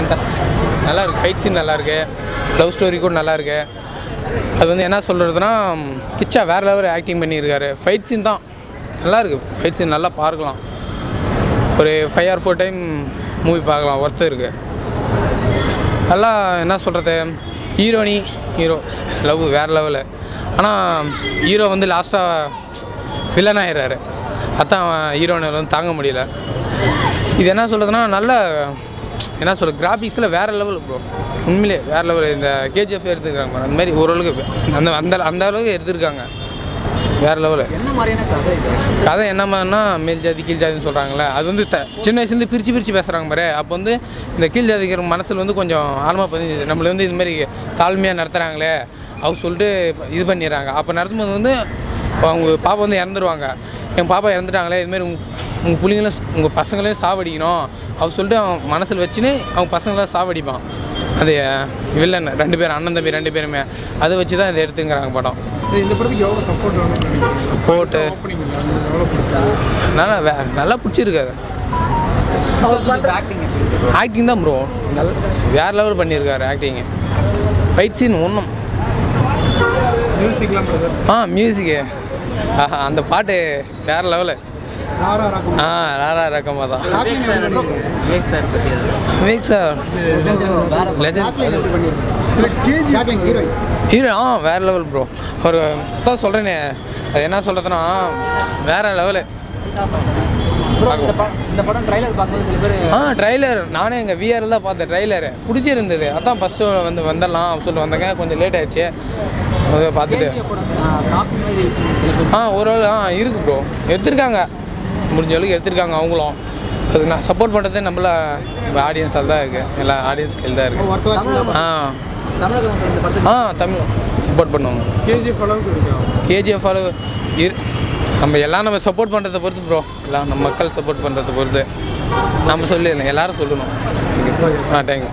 fantastic நல்லா இருக்கு fight scene நல்லா இருக்கு லவ் ஸ்டோரி கூட நல்லா இருக்கு அது வந்து என்ன சொல்கிறதுனா கிச்சா வேறு லெவல் ஆக்டிங் பண்ணியிருக்காரு ஃபைட் சீன் தான் நல்லா இருக்கு ஃபைட் சீன் நல்லா பார்க்கலாம் ஒரு five or four time movie பார்க்கலாம் ஒர்த்து இருக்குது நல்லா என்ன சொல்கிறது ஹீரோனி ஹீரோ லவ் வேறு லெவலு ஆனால் ஹீரோ வந்து லாஸ்ட்டாக வில்லன் ஆயிடுறாரு அதான் ஹீரோனை வந்து தாங்க முடியல இது என்ன சொல்கிறதுனா நல்ல என்ன சொல்ற கிராஃபிக்ஸில் வேறு லெவல் ப்ரோ உண்மையிலே வேறு லெவல் இந்த கேஜிஎஃப் எடுத்துருக்காங்க அந்த மாதிரி ஓரளவுக்கு அந்த அந்த அந்த அளவுக்கு எடுத்திருக்காங்க வேறு லெவலு என்ன மாதிரியான கதை இது கதை என்ன மாதிரினா மேல் ஜாதி கீழ் ஜாதின்னு சொல்கிறாங்களே அது வந்து த சின்ன வயசுலேருந்து பிரித்து பிரித்து பேசுகிறாங்க பாரு அப்போ வந்து இந்த கீழ் ஜாதிக்கிற மனசில் வந்து கொஞ்சம் ஆழமாக பதிஞ்சு நம்மளை வந்து இது மாதிரி தாழ்மையாக நடத்துகிறாங்களே அவங்க சொல்லிட்டு இது பண்ணிடுறாங்க அப்போ நடத்தும்போது வந்து அவங்க பாப்பா வந்து இறந்துருவாங்க என் பாப்பா இறந்துட்டாங்களே இதுமாரி உங்க உங்கள் பிள்ளைங்களும் உங்கள் பசங்களையும் சாவடிக்கணும் அவர் சொல்லிட்டு அவன் மனசில் வச்சுன்னு அவங்க பசங்களாம் சாவடிப்பான் அது வில்லன் ரெண்டு பேரும் அண்ணன் தம்பி ரெண்டு பேருமே அதை வச்சு தான் இதை எடுத்துங்கிறாங்க படம் இந்த படத்துக்கு எவ்வளோ சப்போர்ட் வேணும்னு நினைக்கிறீங்க சப்போர்ட்டு ஓப்பனிங் எவ்வளோ பிடிச்சா நல்லா வே நல்லா பிடிச்சிருக்கு அது ஆக்டிங் எப்படி இருக்கு ஆக்டிங் தான் ப்ரோ நல்ல வேறு லெவல் பண்ணியிருக்காரு ஆக்டிங்கு ஃபைட் சீன் ஒன்றும் மியூசிக்லாம் பிரதர் ஆ மியூசிக்கு ஆஹா அந்த பாட்டு வேறு லெவலு ராரா ராகம் ஆ ராரா ரக்கமாக தான் ஆக்டிங் எப்படி பண்ணிருக்கீங்க மேக் சார் லெஜண்ட் இல்லை கேஜி ஆக்டிங் ஹீரோயின் ஹீரோ ஆ வேறு லெவல் ப்ரோ ஒரு தான் சொல்கிறேனே அது என்ன சொல்கிறதுனா வேறு லெவலு ப்ரோ இந்த படம் இந்த படம் ட்ரைலர் பார்க்கும்போது சில பேர் ஆ ட்ரைலர் நானே எங்கள் விஆரில் தான் பார்த்தேன் ட்ரைலரு பிடிச்சிருந்தது அதான் ஃபஸ்ட்டு வந்து வந்துடலாம் சொல்லிட்டு வந்தேங்க கொஞ்சம் லேட் ஆயிடுச்சு அதை பார்த்துட்டு கேஜிஎஃப் படம் காப்பி மாதிரி இருக்குன்னு சில பேர் ஆ ஓரளவு ஆ இருக்கு ப்ரோ எடுத்திருக்காங்க முடிஞ்ச அளவுக்கு எடுத்திருக்காங்க அவங்களும் அதுக்கு நான் சப்போர்ட் பண்ணுறது நம்மள ஆடியன்ஸால் தான் இருக்குது எல்லா ஆடியன்ஸ் கையில் தான் இருக்குது ஒர்க் வாட்ச் ஆ தமிழக மக்கள் இந்த படத்துக்கு ஆ தமிழ் சப்போர்ட் பண்ணுவாங்க கேஜிஎஃப் அளவுக்கு இருக்கா கேஜிஎஃப் அளவு இரு நம்ம எல்லாம் நம்ம சப்போர்ட் பண்ணுறதை பொறுத்து ப்ரோ எல்லாம் நம்ம மக்கள் சப்போர்ட் பண்ணுறதை பொறுத்து நம்ம சொல்லிடலாம் எல்லாரும் சொல்லணும் ஆ தேங்க்யூ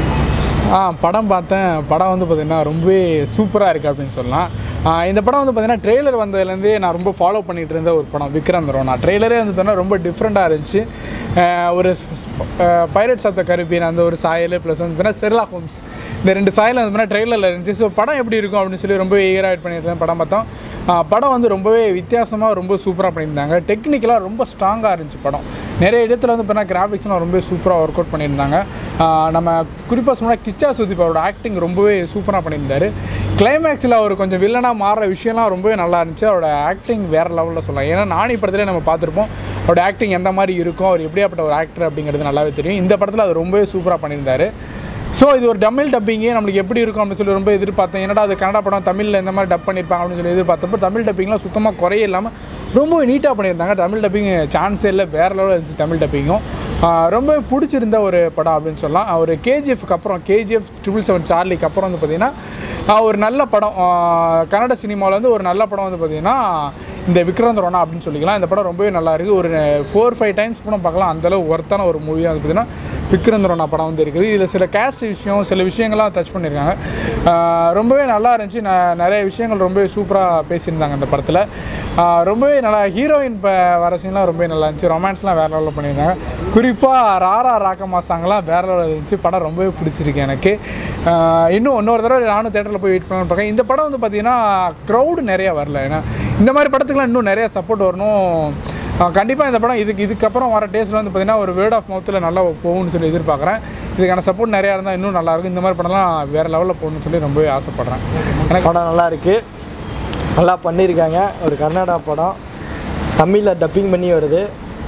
ஆ படம் பார்த்தேன் படம் வந்து பார்த்திங்கன்னா ரொம்பவே சூப்பராக இருக்குது அப்படின்னு சொல்லலாம் ஆ, இந்த படம் வந்து பார்த்திங்கன்னா ட்ரெய்லர் வந்ததுலேருந்தே நான் ரொம்ப ஃபாலோ பண்ணிகிட்டு இருந்த ஒரு படம் விக்ரம் ரோனா ட்ரெய்லரே வந்து பார்த்தீங்கன்னா ரொம்ப டிஃப்ரெண்ட்டாக இருந்துச்சு ஆ, ஒரு பைரட்ஸ் ஆஃப் த கருப்பியன் அந்த ஒரு சாயல் ப்ளஸ் வந்து பார்த்தீங்கன்னா செர்லா ஹோம்ஸ் இந்த ரெண்டு சாயல் வந்து பார்த்தீங்கன்னா ட்ரெய்லரில் இருந்துச்சு ஸோ படம் எப்படி இருக்கும் அப்படின்னு சொல்லி ரொம்ப ஈகராக வெயிட் பண்ணிட்டு இருந்தேன் படம் பார்த்தோம் ஆ, படம் வந்து ரொம்பவே வித்தியாசமாக ரொம்ப சூப்பராக பண்ணியிருந்தாங்க டெக்னிக்கலாக ரொம்ப ஸ்ட்ராங்காக இருந்துச்சு படம் நிறைய இடத்துல வந்து பார்த்தீங்கன்னா கிராஃபிக்ஸ்லாம் ரொம்ப சூப்பராக ஒர்க் அவுட் பண்ணியிருந்தாங்க ஆ, நம்ம குறிப்பாக சொன்னால் கிச்சா சுதீப் அவரோட ஆக்டிங் ரொம்பவே சூப்பராக பண்ணியிருந்தாரு கிளைமேக்ஸில் அவர் கொஞ்சம் வில்லனாக மாறுற விஷயம்லாம் ரொம்பவே நல்லா இருந்துச்சு அவரோட ஆக்டிங் வேறு லெவலில் சொல்லலாம் ஏன்னா நானி படத்துல நம்ம பார்த்துருப்போம் அவரோட ஆக்டிங் எந்த மாதிரி இருக்கும் அவர் எப்படியாப்பட்ட ஒரு ஆக்டர் அப்படிங்கிறது நல்லாவே தெரியும் இந்த படத்தில் அது ரொம்பவே சூப்பராக பண்ணியிருந்தாரு ஸோ இது ஒரு தமிழ் டப்பிங்கு நம்மளுக்கு எப்படி இருக்கும் அப்படின்னு சொல்லி ரொம்ப எதிர்பார்த்தேன் என்னடா அது கன்னடா படம் தமிழில் இந்த மாதிரி டப் பண்ணியிருப்பாங்க அப்படின்னு சொல்லி எதிர்பார்த்தப்போ தமிழ் டப்பிங்லாம் சுத்தமாக குறைய இல்லாமல் ரொம்ப நீட்டாக பண்ணியிருந்தாங்க தமிழ் டப்பிங் சான்ஸே இல்லை வேறு லெவலில் இருந்துச்சு தமிழ் டப்பிங்கும் ரொம்ப பிடிச்சிருந்த ஒரு படம் அப்படின்னு சொல்லலாம் ஒரு கேஜிஎஃப்க்கு அப்புறம் கேஜிஎஃப் ட்ரிபிள் செவன் சார்லிக்கு அப்புறம் வந்து பார்த்திங்கன்னா ஆஹ் ஒரு நல்ல படம் ஆஹ் கன்னட சினிமாவில் வந்து ஒரு நல்ல படம் வந்து பார்த்திங்கன்னா இந்த விக்ராந்த் ரோனா அப்படின்னு சொல்லிக்கலாம் இந்த படம் ரொம்பவே நல்லா இருக்குது ஒரு ஃபோர் ஃபைவ் டைம்ஸ் கூட பார்க்கலாம் அந்தளவு ஒர்த்தான ஒரு மூவியாக வந்து பார்த்திங்கன்னா விக்ராந்த் ரோனா படம் வந்து இருக்குது இதில் சில கேஸ்ட் விஷயம் சில விஷயங்கள்லாம் டச் பண்ணியிருக்காங்க ஆஹ் ரொம்பவே நல்லா இருந்துச்சு ந- நிறைய விஷயங்கள் ரொம்பவே சூப்பராக பேசியிருந்தாங்க அந்த படத்தில் ஆஹ் ரொம்பவே நல்லா ஹீரோயின் இப்போ வர சீன்லாம் ரொம்பவே நல்லா இருந்துச்சு ரொமான்ஸ்லாம் வேறு லெவலில் பண்ணியிருந்தாங்க குறிப்பாக ராரா ராக்கமா சாங்லாம் வேறு லெவலில் இருந்துச்சு படம் ரொம்பவே பிடிச்சிருக்கு எனக்கு ஆஹ் இன்னும் இன்னொரு தடவை நானும் தேட்டரில் போய் வெயிட் பண்ணணும்னு பார்க்கேன் இந்த படம் வந்து பார்த்திங்கன்னா க்ரௌடு நிறைய வரல ஏன்னா இந்த மாதிரி படத்துக்குலாம் இன்னும் நிறைய சப்போர்ட் வரணும் கண்டிப்பாக இந்த படம் இதுக்கு இதுக்கப்புறம் வர டேஸில் வந்து பார்த்திங்கன்னா ஒரு வேர்ட் ஆஃப் மவுத்தில் நல்லா போகும்னு சொல்லி எதிர்பார்க்குறேன் இதுக்கான சப்போர்ட் நிறையா இருந்தால் இன்னும் நல்லாயிருக்கும் இந்த மாதிரி படம்லாம் வேறு லெவலில் போகணும்னு சொல்லி ரொம்பவே ஆசைப்பட்றேன் எனக்கு படம் நல்லா இருக்கு நல்லா பண்ணியிருக்காங்க ஒரு கர்நாடகா படம் தமிழில் டப்பிங் பண்ணி வருது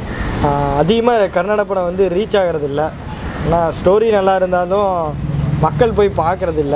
அதிகமாக கர்நாடக படம் வந்து ரீச் ஆகிறது இல்லை ஆனால் ஸ்டோரி நல்லா இருந்தாலும் மக்கள் போய் பார்க்கறது இல்ல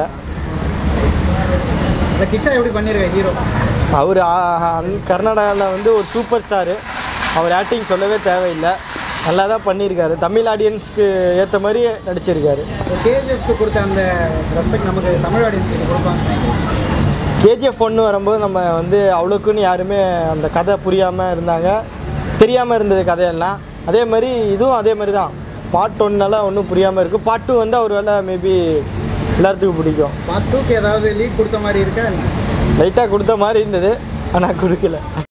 இந்த கிச்சா எப்படி பண்ணியிருக்கேன் ஹீரோ அவர் கர்நாடகாவில் வந்து ஒரு சூப்பர் ஸ்டாரு அவர் ஆக்டிங் சொல்லவே தேவையில்லை நல்லா தான் பண்ணியிருக்காரு தமிழ் ஆடியன்ஸ்க்கு ஏற்ற மாதிரி நடிச்சிருக்காரு கேஜிஎஃப்க்கு கொடுத்த அந்த ரெஸ்பெக்ட் நமக்கு தமிழ் ஆடியன்ஸுக்கு கொடுப்பாங்க கேஜிஎஃப் ஒன்று வரும்போது நம்ம வந்து அவ்வளோக்குன்னு யாருமே அந்த கதை புரியாமல் இருந்தாங்க தெரியாமல் இருந்தது கதையெல்லாம் அதே மாதிரி இதுவும் அதே மாதிரி தான் பார்ட் ஒன்னால ஒன்றும் புரியாமல் இருக்குது பார்ட் டூ வந்து ஒரு வேளை மேபி எல்லாத்துக்கும் பிடிக்கும் பார்ட் டூக்கு ஏதாவது லீட் கொடுத்த மாதிரி இருக்கா லைட்டாக கொடுத்த மாதிரி இருந்தது ஆனால் கொடுக்கல